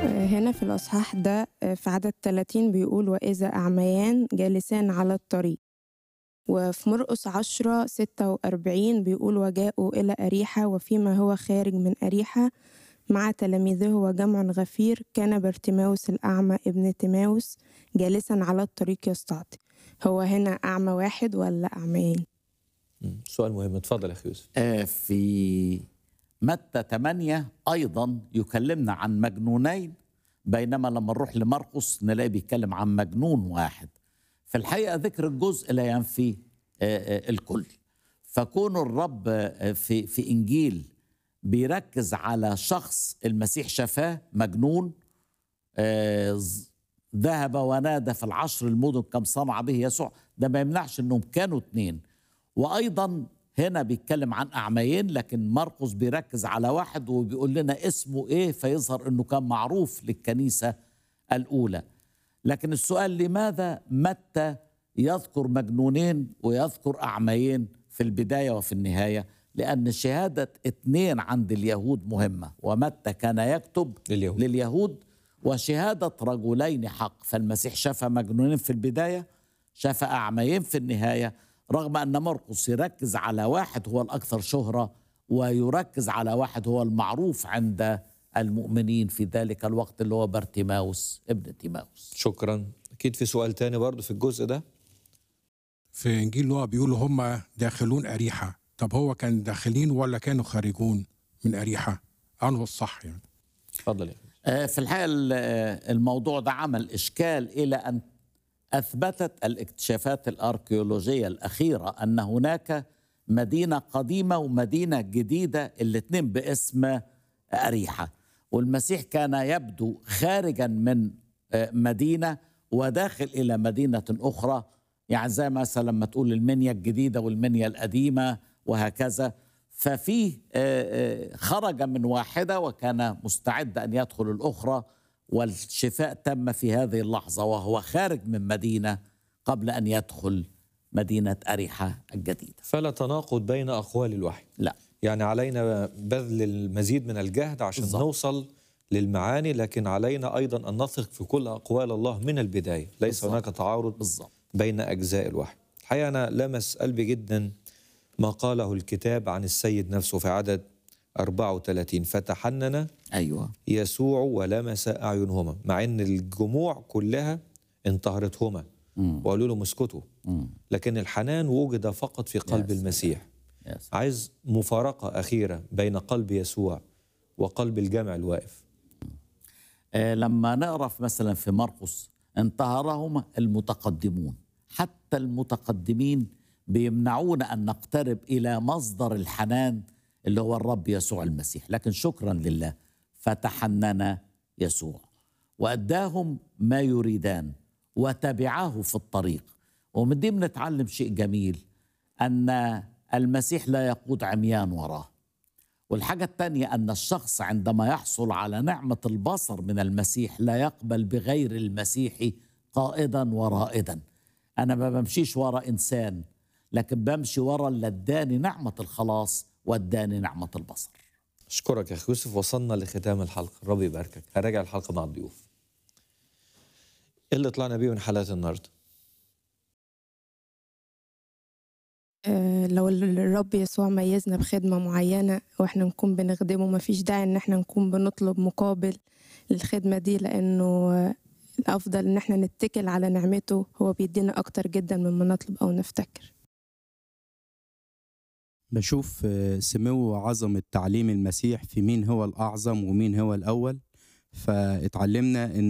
هنا في الأصحاح ده في عدد 30 بيقول وإذا أعميان جالسان على الطريق وفي مرقس 10 46 بيقول وجاءوا إلى أريحة وفيما هو خارج من أريحة مع تلاميذه وجمع غفير كان بارتيماوس الأعمى ابن تيماوس جالسا على الطريق يستعطي هو هنا أعمى واحد ولا أعميين؟ مم. سؤال مهم اتفضل يا اخي يوسف آه، في متى 8 ايضا يكلمنا عن مجنونين بينما لما نروح لمرقس نلاقي بيتكلم عن مجنون واحد في الحقيقه ذكر الجزء لا ينفي آه، آه، الكل فكون الرب آه، في في انجيل بيركز على شخص المسيح شفاه مجنون آه، ز- ذهب ونادى في العشر المدن كم صنع به يسوع ده ما يمنعش انهم كانوا اتنين وايضا هنا بيتكلم عن اعميين لكن مرقس بيركز على واحد وبيقول لنا اسمه ايه فيظهر انه كان معروف للكنيسه الاولى لكن السؤال لماذا متى يذكر مجنونين ويذكر اعميين في البدايه وفي النهايه لان شهاده اثنين عند اليهود مهمه ومتى كان يكتب لليهود. لليهود وشهاده رجلين حق فالمسيح شاف مجنونين في البدايه شاف اعميين في النهايه رغم ان مرقس يركز على واحد هو الاكثر شهره ويركز على واحد هو المعروف عند المؤمنين في ذلك الوقت اللي هو بارتيماوس ابن تيماوس شكرا اكيد في سؤال تاني برضو في الجزء ده في انجيل لوقا بيقولوا هم داخلون اريحه طب هو كان داخلين ولا كانوا خارجون من اريحه انه الصح يعني اتفضل يا اخي آه، في الحقيقه ال- آه، الموضوع ده عمل اشكال الى ان اثبتت الاكتشافات الاركيولوجيه الاخيره ان هناك مدينه قديمه ومدينه جديده الاثنين باسم اريحه والمسيح كان يبدو خارجا من آه، مدينه وداخل الى مدينه اخرى يعني زي مثلا لما تقول المنيا الجديده والمنيا القديمه وهكذا ففيه آه، آه، خرج من واحده وكان مستعد ان يدخل الاخرى والشفاء تم في هذه اللحظه وهو خارج من مدينه قبل ان يدخل مدينه اريحه الجديده فلا تناقض بين اقوال الوحي لا يعني علينا بذل المزيد من الجهد عشان بالظبط. نوصل للمعاني لكن علينا ايضا ان نثق في كل اقوال الله من البدايه ليس بالظبط. هناك تعارض بالضبط بين اجزاء الوحي الحقيقه انا لمس قلبي جدا ما قاله الكتاب عن السيد نفسه في عدد 34 فتحنن ايوه يسوع ولمس اعينهما مع ان الجموع كلها انتهرتهما وقالوا لهم اسكتوا لكن الحنان وجد فقط في قلب سلام. المسيح يا سلام. عايز مفارقه اخيره بين قلب يسوع وقلب الجمع الواقف آه، لما نقرا في مثلا في مرقس انتهرهم المتقدمون حتى المتقدمين بيمنعونا ان نقترب الى مصدر الحنان اللي هو الرب يسوع المسيح لكن شكرا لله فتحنن يسوع واداهم ما يريدان وتبعاه في الطريق ومن دي بنتعلم شيء جميل ان المسيح لا يقود عميان وراه والحاجة الثانية أن الشخص عندما يحصل على نعمة البصر من المسيح لا يقبل بغير المسيح قائدا ورائدا أنا ما بمشيش ورا إنسان لكن بمشي ورا اللي اداني نعمة الخلاص واداني نعمة البصر اشكرك يا اخي يوسف وصلنا لختام الحلقه الرب يباركك هراجع الحلقه مع الضيوف ايه اللي طلعنا بيه من حلقات النهارده آه، لو الرب يسوع ميزنا بخدمة معينة واحنا نكون بنخدمه مفيش داعي ان احنا نكون بنطلب مقابل للخدمة دي لانه آه، الافضل ان احنا نتكل على نعمته هو بيدينا اكتر جدا مما نطلب او نفتكر بشوف آه، سمو وعظمة تعليم المسيح في مين هو الأعظم ومين هو الأول فاتعلمنا إن